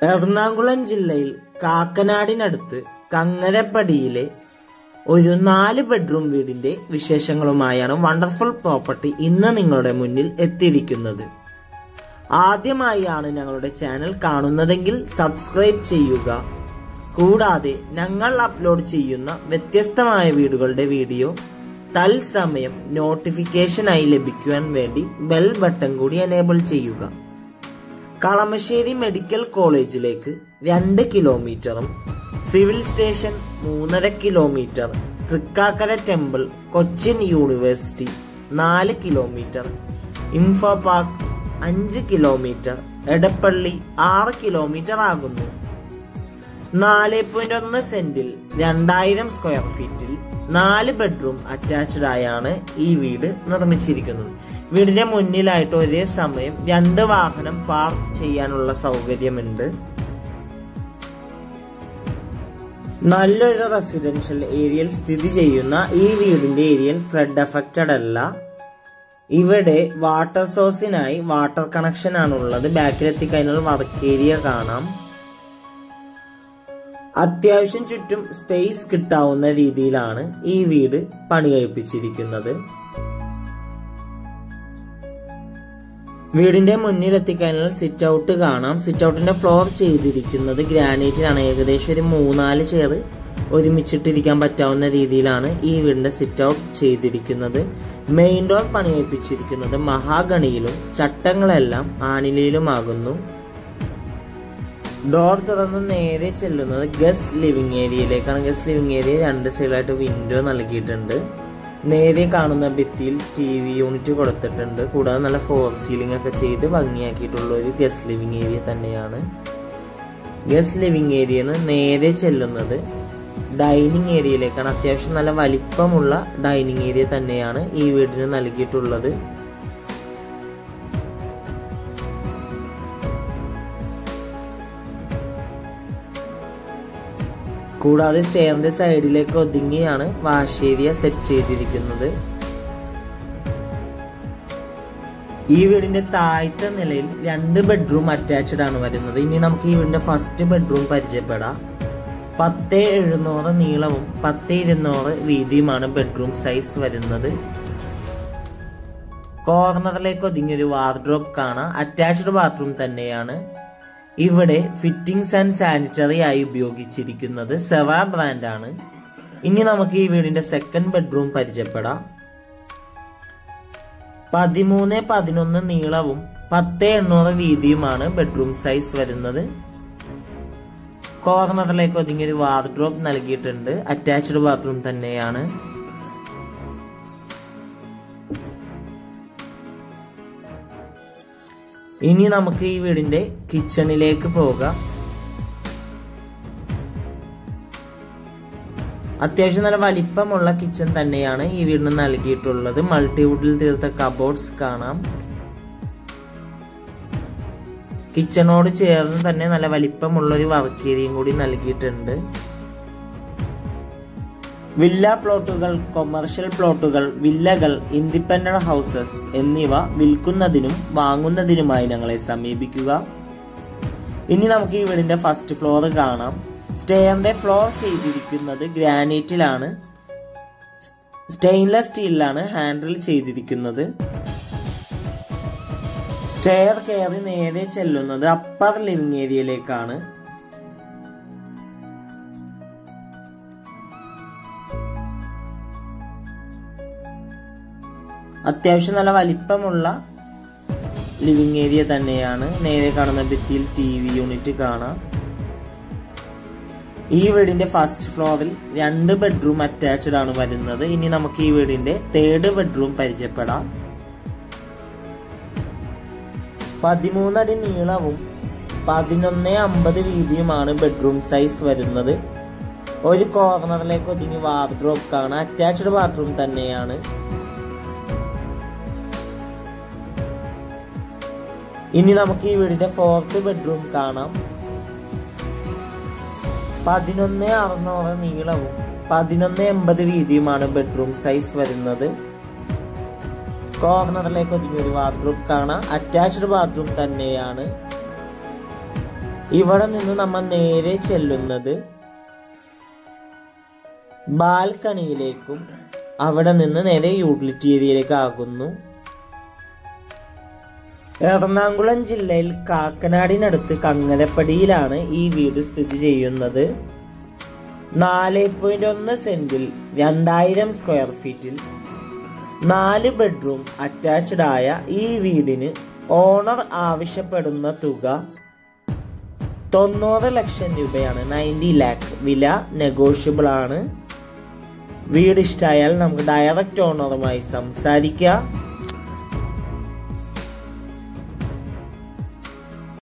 എറണാകുളം ജില്ലയിൽ കാക്കനാടിനടുത്ത് കങ്ങരപ്പടിയിലെ ഒരു നാല് ബെഡ്റൂം വീടിന്റെ വിശേഷങ്ങളുമായാണ് വണ്ടർഫുൾ പ്രോപ്പർട്ടി ഇന്ന് നിങ്ങളുടെ മുന്നിൽ എത്തിയിരിക്കുന്നത് ആദ്യമായാണ് ഞങ്ങളുടെ ചാനൽ കാണുന്നതെങ്കിൽ സബ്സ്ക്രൈബ് ചെയ്യുക കൂടാതെ ഞങ്ങൾ അപ്ലോഡ് ചെയ്യുന്ന വ്യത്യസ്തമായ വീടുകളുടെ വീഡിയോ തത്സമയം നോട്ടിഫിക്കേഷനായി ലഭിക്കുവാൻ വേണ്ടി ബെൽ ബട്ടൺ കൂടി എനേബിൾ ചെയ്യുക കളമശ്ശേരി മെഡിക്കൽ കോളേജിലേക്ക് രണ്ട് കിലോമീറ്ററും സിവിൽ സ്റ്റേഷൻ മൂന്നര kilometre Thrikkakara temple Cochin university നാല് കിലോമീറ്റർ ഇൻഫോ പാർക്ക് അഞ്ച് കിലോമീറ്റർ എടപ്പള്ളി ആറ് കിലോമീറ്റർ ആകുന്നു നാല് പോയിന്റ് ഒന്ന് സെന്റിൽ രണ്ടായിരം സ്ക്വയർ ഫീറ്റിൽ നാല് ബെഡ്റൂം അറ്റാച്ച്ഡ് ആയാണ് ഈ വീട് നിർമ്മിച്ചിരിക്കുന്നത് വീടിന്റെ മുന്നിലായിട്ട് ഒരേ സമയം രണ്ട് വാഹനം പാർക്ക് ചെയ്യാനുള്ള സൗകര്യമുണ്ട് നല്ലൊരു റെസിഡൻഷ്യൽ ഏരിയയിൽ സ്ഥിതി ചെയ്യുന്ന ഈ വീടിന്റെ ഏരിയയിൽ ഫ്ലഡ് അഫക്റ്റഡ് അല്ല ഇവിടെ വാട്ടർ സോഴ്സിനായി വാട്ടർ കണക്ഷൻ ആണുള്ളത് ബാക്കിലെത്തിക്കഴിഞ്ഞാൽ വർക്ക് ഏരിയ കാണാം അത്യാവശ്യം ചുറ്റും സ്പേസ് കിട്ടാവുന്ന രീതിയിലാണ് ഈ വീട് പണി കഴിപ്പിച്ചിരിക്കുന്നത് വീടിന്റെ മുന്നിൽ എത്തിക്കഴിഞ്ഞാൽ സിറ്റ് ഔട്ട് കാണാം സിറ്റ് ഔട്ടിന്റെ ഫ്ലോർ ചെയ്തിരിക്കുന്നത് ഗ്രാനൈറ്റിലാണ് ഏകദേശം ഒരു മൂന്നാല് ചെയർ ഒരുമിച്ചിട്ടിരിക്കാൻ പറ്റാവുന്ന രീതിയിലാണ് ഈ വീടിന്റെ സിറ്റ് ഔട്ട് ചെയ്തിരിക്കുന്നത് മെയിൻ ഡോർ പണിയിപ്പിച്ചിരിക്കുന്നത് മഹാഗണിയിലും ചട്ടങ്ങളെല്ലാം ആണിലയിലുമാകുന്നു ഡോർ തുറന്ന് നേരെ ചെല്ലുന്നത് ഗസ് ലിവിംഗ് ഏരിയയിലേക്കാണ് ഗസ് ലിവിംഗ് ഏരിയ രണ്ട് സൈഡിലായിട്ട് വിൻഡോ നൽകിയിട്ടുണ്ട് നേരെ കാണുന്ന ഭിത്തിയിൽ ടി വി യൂണിറ്റ് കൊടുത്തിട്ടുണ്ട് കൂടാതെ നല്ല ഫോർ സീലിംഗ് ഒക്കെ ചെയ്ത് ഭംഗിയാക്കിയിട്ടുള്ള ഒരു ഗസ് ലിവിംഗ് ഏരിയ തന്നെയാണ് ഗസ് ലിവിംഗ് ഏരിയന്ന് നേരെ ചെല്ലുന്നത് ഡൈനിങ് ഏരിയയിലേക്കാണ് അത്യാവശ്യം നല്ല വലിപ്പമുള്ള ഡൈനിങ് ഏരിയ തന്നെയാണ് ഈ വീടിന് നൽകിയിട്ടുള്ളത് കൂടാതെ സ്റ്റെയറിന്റെ സൈഡിലേക്ക് ഒതുങ്ങിയാണ് വാഷ് ഏരിയ സെറ്റ് ചെയ്തിരിക്കുന്നത് ഈ വീടിന്റെ താഴത്തെ നിലയിൽ രണ്ട് ബെഡ്റൂം അറ്റാച്ച്ഡ് ആണ് വരുന്നത് ഇനി നമുക്ക് ഈ വീടിന്റെ ഫസ്റ്റ് ബെഡ്റൂം പരിചയപ്പെടാം പത്ത് എഴുന്നൂറ് നീളവും പത്ത് ഇരുന്നൂറ് വീതിയുമാണ് ബെഡ്റൂം സൈസ് വരുന്നത് കോർണറിലേക്ക് ഒതുങ്ങിയൊരു വാർഡ്രോബ് കാണാം അറ്റാച്ച്ഡ് ബാത്റൂം തന്നെയാണ് ഇവിടെ ഫിറ്റിംഗ്സ് ആൻഡ് സാനിറ്ററി ആയി ഉപയോഗിച്ചിരിക്കുന്നത് സെവ ബ്രാൻഡാണ് ഇനി നമുക്ക് ഈ വീടിന്റെ സെക്കൻഡ് ബെഡ്റൂം പരിചയപ്പെടാം പതിമൂന്ന് പതിനൊന്ന് നീളവും പത്ത് എണ്ണൂറ് വീതിയുമാണ് ബെഡ്റൂം സൈസ് വരുന്നത് കോർണറിലേക്ക് ഒതുങ്ങിയൊരു വാർഡ്രോബ് നൽകിയിട്ടുണ്ട് അറ്റാച്ച്ഡ് ബാത്റൂം തന്നെയാണ് ഇനി നമുക്ക് ഈ വീടിന്റെ കിച്ചണിലേക്ക് പോകാം അത്യാവശ്യം നല്ല വലിപ്പമുള്ള കിച്ചൺ തന്നെയാണ് ഈ വീടിന് നൽകിയിട്ടുള്ളത് മൾട്ടിവുഡിൽ തീർത്ത കബോർഡ്സ് കാണാം കിച്ചണോട് ചേർന്ന് തന്നെ നല്ല വലിപ്പമുള്ള ഒരു വർക്ക് ഏരിയയും കൂടി നൽകിയിട്ടുണ്ട് വില്ല പ്ലോട്ടുകൾ കൊമേഴ്ഷ്യൽ പ്ലോട്ടുകൾ വില്ലകൾ ഇൻഡിപെൻഡന്റ് ഹൗസസ് എന്നിവ വിൽക്കുന്നതിനും വാങ്ങുന്നതിനുമായി ഞങ്ങളെ സമീപിക്കുക ഇനി നമുക്ക് ഈ വീടിന്റെ ഫസ്റ്റ് ഫ്ലോർ കാണാം സ്റ്റെയറിന്റെ ഫ്ലോർ ചെയ്തിരിക്കുന്നത് ഗ്രാനൈറ്റിലാണ് സ്റ്റെയിൻലെസ് സ്റ്റീലിലാണ് ഹാൻഡിൽ ചെയ്തിരിക്കുന്നത് സ്റ്റെയർ കയറി നേരെ ചെല്ലുന്നത് അപ്പർ ലിവിംഗ് ഏരിയയിലേക്കാണ് അത്യാവശ്യം നല്ല വലിപ്പമുള്ള ലിവിംഗ് ഏരിയ തന്നെയാണ് നേരെ കാണുന്ന ഭിത്തിയിൽ ടി വി യൂണിറ്റ് കാണാം ഈ വീടിന്റെ ഫസ്റ്റ് ഫ്ലോറിൽ രണ്ട് ബെഡ്റൂം അറ്റാച്ച്ഡ് ആണ് വരുന്നത് ഇനി നമുക്ക് ഈ വീടിന്റെ തേർഡ് ബെഡ്റൂം പരിചയപ്പെടാം പതിമൂന്നടി നീളവും പതിനൊന്ന് അമ്പത് വീതിയുമാണ് ബെഡ്റൂം സൈസ് വരുന്നത് ഒരു കോർണറിലേക്ക് ഒതുങ്ങി വാർഡ്രോബ് കാണാം അറ്റാച്ച്ഡ് ബാത്റൂം തന്നെയാണ് ഇനി നമുക്ക് ഈ വീടിന്റെ ഫോർത്ത് ബെഡ്റൂം കാണാം പതിനൊന്ന് അറുന്നൂറ് നീളവും പതിനൊന്ന് എൺപത് വീതിയുമാണ് ബെഡ്റൂം സൈസ് വരുന്നത് കോർണറിലേക്ക് ഒതുങ്ങിയ ഒരു ബാത്റൂം കാണാം അറ്റാച്ച്ഡ് ബാത്റൂം തന്നെയാണ് ഇവിടെ നിന്ന് നമ്മൾ നേരെ ചെല്ലുന്നത് ബാൽക്കണിയിലേക്കും അവിടെ നിന്ന് നേരെ യൂട്ടിലിറ്റി ഏരിയയിലേക്ക് ആകുന്നു എറണാകുളം ജില്ലയിൽ കാക്കനാടിനടുത്ത് കങ്ങരപ്പടിയിലാണ് ഈ വീട് സ്ഥിതി ചെയ്യുന്നത് നാല് പോയിന്റ് ഒന്ന് സെന്റിൽ രണ്ടായിരം സ്ക്വയർ ഫീറ്റിൽ നാല് ബെഡ്റൂം അറ്റാച്ച്ഡ് ആയ ഈ വീടിന് ഓണർ ആവശ്യപ്പെടുന്ന തുക തൊണ്ണൂറ് ലക്ഷം രൂപയാണ് നയൻറ്റി ലാക്ക് വില നെഗോഷ്യബിൾ ആണ് വീട് ഇഷ്ടമായാൽ നമുക്ക് ഡയറക്റ്റ് ഓണറുമായി സംസാരിക്കാം